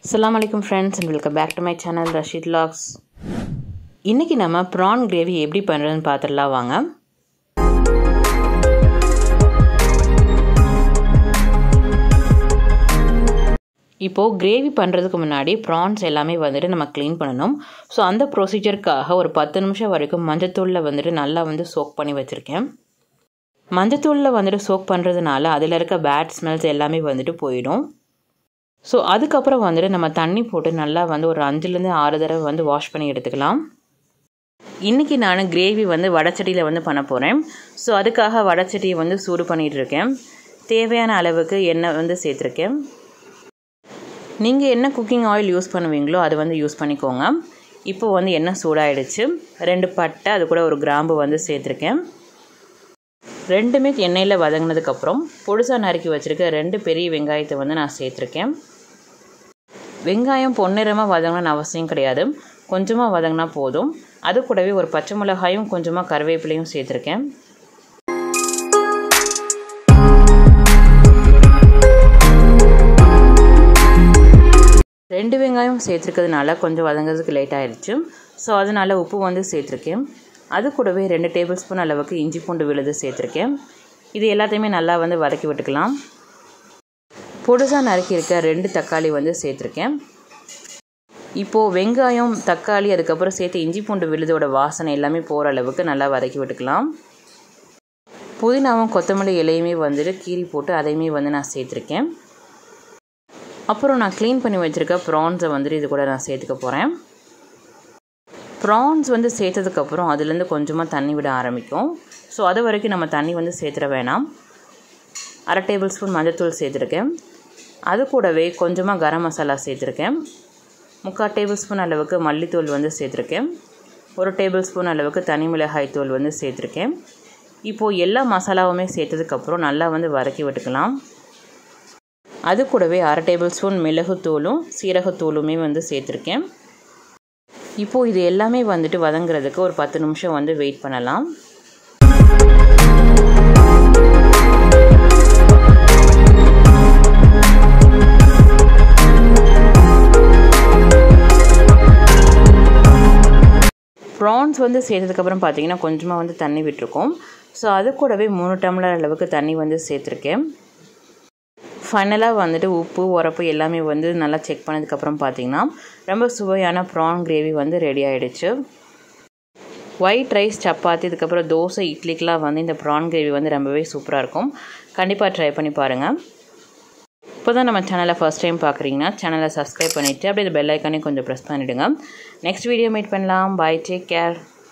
அஸ்ஸலாமு அலைக்கும் friends and welcome back to my channel Rasheed logs இன்றைக்கி நம்ம ப்ரான் கிரேவி எப்படி பண்ணுறதுன்னு பார்த்துடலாம் வாங்க இப்போது கிரேவி பண்ணுறதுக்கு முன்னாடி ப்ரான்ஸ் எல்லாமே வந்துட்டு நம்ம க்ளீன் பண்ணணும் ஸோ அந்த ப்ரொசீஜருக்காக ஒரு பத்து நிமிஷம் வரைக்கும் மஞ்சத்தூளில் வந்துட்டு நல்லா வந்து சோக் பண்ணி வச்சுருக்கேன் மஞ்சத்தூளில் வந்துட்டு சோக் பண்ணுறதுனால அதில் இருக்க பேட் ஸ்மெல்ஸ் எல்லாமே வந்துட்டு போயிடும் ஸோ அதுக்கப்புறம் வந்துட்டு நம்ம தண்ணி போட்டு நல்லா வந்து ஒரு அஞ்சுலேருந்து ஆறு தடவை வந்து வாஷ் பண்ணி எடுத்துக்கலாம் இன்றைக்கி நான் கிரேவி வந்து வடச்சட்டியில் வந்து பண்ண போகிறேன் ஸோ அதுக்காக வடச்சட்டியை வந்து சூடு பண்ணிகிட்டு இருக்கேன் தேவையான அளவுக்கு எண்ணெய் வந்து சேர்த்துருக்கேன் நீங்கள் என்ன குக்கிங் ஆயில் யூஸ் பண்ணுவீங்களோ அது வந்து யூஸ் பண்ணிக்கோங்க இப்போ வந்து எண்ணெய் சூடாயிடுச்சு ரெண்டு பட்டை அது கூட ஒரு கிராம்பு வந்து சேர்த்துருக்கேன் ரெண்டுமே எண்ணெயில் வதங்கினதுக்கப்புறம் பொடுசாக நறுக்கி வச்சுருக்க ரெண்டு பெரிய வெங்காயத்தை வந்து நான் சேர்த்துருக்கேன் வெங்காயம் பொன்னிறமாக வதங்கணும்னு அவசியம் கிடையாது கொஞ்சமாக வதங்கினா போதும் அது கூடவே ஒரு பச்சை மிளகாயும் கொஞ்சமாக கருவேப்பிலையும் சேர்த்துருக்கேன் ரெண்டு வெங்காயம் சேர்த்துருக்கிறதுனால கொஞ்சம் வதங்கிறதுக்கு லேட் ஆயிடுச்சு ஸோ அதனால் உப்பு வந்து சேர்த்துருக்கேன் அது கூடவே ரெண்டு டேபிள் ஸ்பூன் அளவுக்கு இஞ்சி பூண்டு விழுது சேர்த்துருக்கேன் இது எல்லாத்தையுமே நல்லா வந்து வதக்கி விட்டுக்கலாம் பொடுசாக நறுக்கியிருக்க ரெண்டு தக்காளி வந்து சேர்த்துருக்கேன் இப்போது வெங்காயம் தக்காளி அதுக்கப்புறம் சேர்த்து இஞ்சி பூண்டு விழுதோட வாசனை எல்லாமே போகிற அளவுக்கு நல்லா வதக்கி விட்டுக்கலாம் புதினாவும் கொத்தமல்லி இலையுமே வந்துட்டு கீரி போட்டு அதையுமே வந்து நான் சேர்த்துருக்கேன் அப்புறம் நான் க்ளீன் பண்ணி வச்சுருக்க ப்ரான்ஸை வந்துட்டு இது கூட நான் சேர்த்துக்க போகிறேன் ப்ரான்ஸ் வந்து சேர்த்ததுக்கப்புறம் அதுலேருந்து கொஞ்சமாக தண்ணி விட ஆரம்பிக்கும் ஸோ அது வரைக்கும் நம்ம தண்ணி வந்து சேர்த்துட வேணாம் அரை டேபிள் ஸ்பூன் மஞ்சத்தூள் சேர்த்துருக்கேன் அது கூடவே கொஞ்சமாக கரம் மசாலா சேர்த்துருக்கேன் முக்கால் டேபிள் ஸ்பூன் அளவுக்கு மல்லித்தூள் வந்து சேர்த்துருக்கேன் ஒரு டேபிள் ஸ்பூன் அளவுக்கு தனி மிளகாய் தூள் வந்து சேர்த்துருக்கேன் இப்போது எல்லா மசாலாவுமே சேர்த்ததுக்கப்புறம் நல்லா வந்து வதக்கி விட்டுக்கலாம் அது கூடவே அரை டேபிள் ஸ்பூன் மிளகுத்தூளும் சீரகத்தூளுமே வந்து சேர்த்துருக்கேன் இப்போது இது எல்லாமே வந்துட்டு வதங்குறதுக்கு ஒரு பத்து நிமிஷம் வந்து வெயிட் பண்ணலாம் ப்ரான்ஸ் வந்து சேர்த்ததுக்கப்புறம் பார்த்தீங்கன்னா கொஞ்சமாக வந்து தண்ணி விட்டுருக்கோம் ஸோ அது கூடவே மூணு டம்ளர் அளவுக்கு தண்ணி வந்து சேர்த்துருக்கேன் ஃபைனலாக வந்துட்டு உப்பு உரப்பு எல்லாமே வந்து நல்லா செக் பண்ணதுக்கப்புறம் பார்த்தீங்கன்னா ரொம்ப சுவையான ப்ரான் கிரேவி வந்து ரெடி ஆகிடுச்சு ஒயிட் ரைஸ் சப்பாத்தி இதுக்கப்புறம் தோசை இட்லிக்கெலாம் வந்து இந்த ப்ரான் கிரேவி வந்து ரொம்பவே சூப்பராக இருக்கும் கண்டிப்பாக ட்ரை பண்ணி பாருங்கள் இப்போ தான் நம்ம சேனலை ஃபஸ்ட் டைம் பார்க்குறீங்கன்னா சேனலை சப்ஸ்கிரைப் பண்ணிவிட்டு அப்படியே பெல் ஐக்கானே கொஞ்சம் ப்ரெஸ் பண்ணிவிடுங்க நெக்ஸ்ட் வீடியோ மீட் பண்ணலாம் பாய் டேக் கேர்